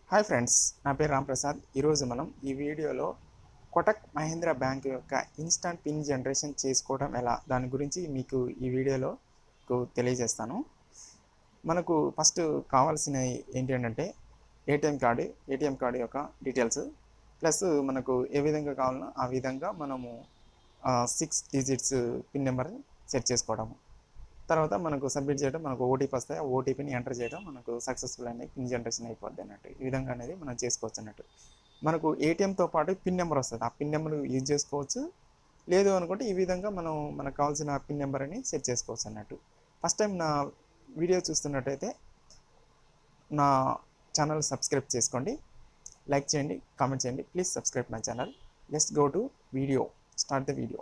hi friends నా పేరు రాంప్రసాద్ ఈరోజు మనం ఈ వీడియోలో కొటక్ మహేంద్ర బ్యాంక్ యొక్క ఇన్స్టంట్ పిన్ జనరేషన్ చేసుకోవడం ఎలా దాని గురించి మీకు ఈ వీడియోలో మీకు తెలియజేస్తాను మనకు ఫస్ట్ కావాల్సిన ఏంటి అంటే ఏటీఎం కార్డు ఏటీఎం కార్డు యొక్క డీటెయిల్స్ ప్లస్ మనకు ఏ విధంగా కావాలనో ఆ విధంగా మనము six digits pin number set చేసుకోవడము తర్వాత మనకు సబ్మిట్ చేయడం మనకు ఓటీపీ వస్తాయి ఆ ఓటీపీని ఎంటర్ చేయడం మనకు సక్సెస్ఫుల్ అనేది పిన్ జనరేషన్ అయిపోద్ది అన్నట్టు ఈ విధంగా అనేది మనం చేసుకోవచ్చు అన్నట్టు మనకు ఏటీఎంతో పాటు పిన్ నెంబర్ వస్తుంది ఆ పిన్ నెంబర్ యూజ్ చేసుకోవచ్చు లేదు అనుకుంటే ఈ విధంగా మనం మనకు కావాల్సిన పిన్ నెంబర్ అని సెట్ చేసుకోవచ్చు అన్నట్టు ఫస్ట్ టైం నా వీడియో చూస్తున్నట్టయితే నా ఛానల్ సబ్స్క్రైబ్ చేసుకోండి లైక్ చేయండి కామెంట్ చేయండి please subscribe my channel let's go to video start the video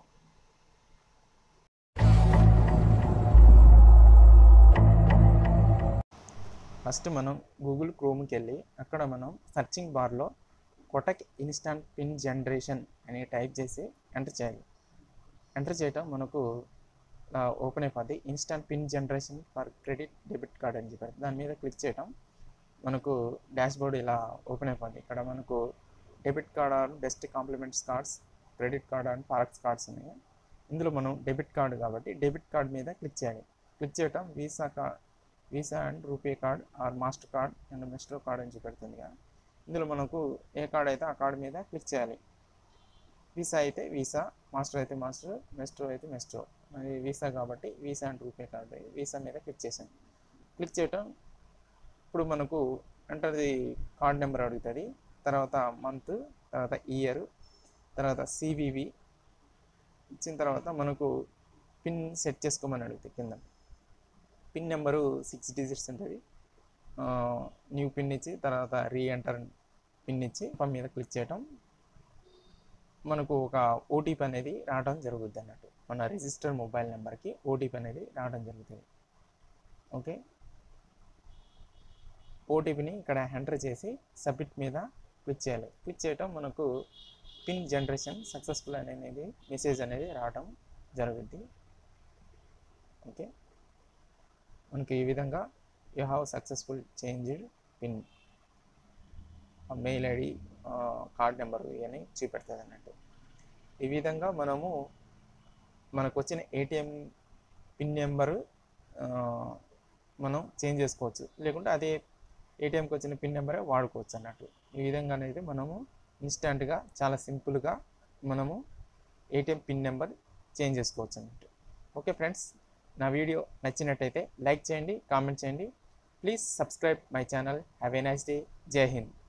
first మనం గూగుల్ క్రోమ్కి వెళ్ళి అక్కడ మనం సర్చింగ్ బార్లో కొటక్ ఇన్స్టాంట్ పిన్ జనరేషన్ అని టైప్ చేసి ఎంటర్ చేయాలి ఎంటర్ చేయటం మనకు ఓపెన్ అయిపోద్ది instant pin generation for credit debit card అని చెప్పారు దాని మీద క్లిక్ చేయటం మనకు డాష్ బోర్డ్ ఇలా ఓపెన్ అయిపోద్ది ఇక్కడ మనకు debit card or best compliments cards credit card and parks cards ఉన్నాయి ఇందులో మనం డెబిట్ కార్డు కాబట్టి డెబిట్ కార్డ్ మీద క్లిక్ చేయాలి క్లిక్ చేయటం Visa card Visa and RuPay card or Mastercard and Maestro card అని చూపెడుతుంది కదా ఇందులో మనకు ఏ కార్డ్ అయితే ఆ కార్డ్ మీద క్లిక్ చేయాలి వీసా అయితే వీసా మాస్టర్ అయితే మాస్టర్ మెస్ట్రో అయితే మెస్ట్రో మరి వీసా కాబట్టి Visa and RuPay card Visa మీద క్లిక్ చేసాను క్లిక్ చేయటం ఇప్పుడు మనకు ఎంటర్ ది కార్డ్ నెంబర్ అడుగుతుంది తర్వాత మంత్ తర్వాత ఇయర్ తర్వాత సివివి ఇచ్చిన తర్వాత మనకు పిన్ సెట్ చేసుకోమని అడుగుతుంది కింద పిన్ నెంబరు సిక్స్ డిజిట్స్ ఉంటుంది న్యూ పిన్ ఇచ్చి తర్వాత రీ ఎంటర్ పిన్ ఇచ్చి పం మీద క్లిక్ చేయటం మనకు ఒక ఓటీపీ అనేది రావడం జరుగుద్ది అన్నట్టు మన రిజిస్టర్ మొబైల్ నెంబర్కి ఓటీపీ అనేది రావడం జరుగుతుంది ఓకే ఓటీపీని ఇక్కడ ఎంటర్ చేసి సబ్మిట్ మీద క్లిక్ చేయాలి క్లిక్ చేయటం మనకు పిన్ జనరేషన్ సక్సెస్ఫుల్ అనేది మెసేజ్ అనేది రావడం జరుగుద్ది ఓకే మనకి ఈ విధంగా you have successful changed pin mail ID card number ఇవన్నీ చూపెడుతుంది అన్నట్టు ఈ విధంగా మనము మనకు వచ్చిన ఏటీఎం పిన్ నెంబరు మనం చేంజ్ చేసుకోవచ్చు లేకుంటే అదే ఏటీఎంకి వచ్చిన పిన్ నెంబరే వాడుకోవచ్చు అన్నట్టు ఈ విధంగా అనేది మనము ఇన్స్టెంట్గా చాలా సింపుల్గా మనము ఏటీఎం పిన్ నెంబర్ చేంజ్ చేసుకోవచ్చు అన్నట్టు ఓకే ఫ్రెండ్స్ నా వీడియో నచ్చినట్టయితే లైక్ చేయండి కామెంట్ చేయండి please subscribe my channel have a nice day Jai Hind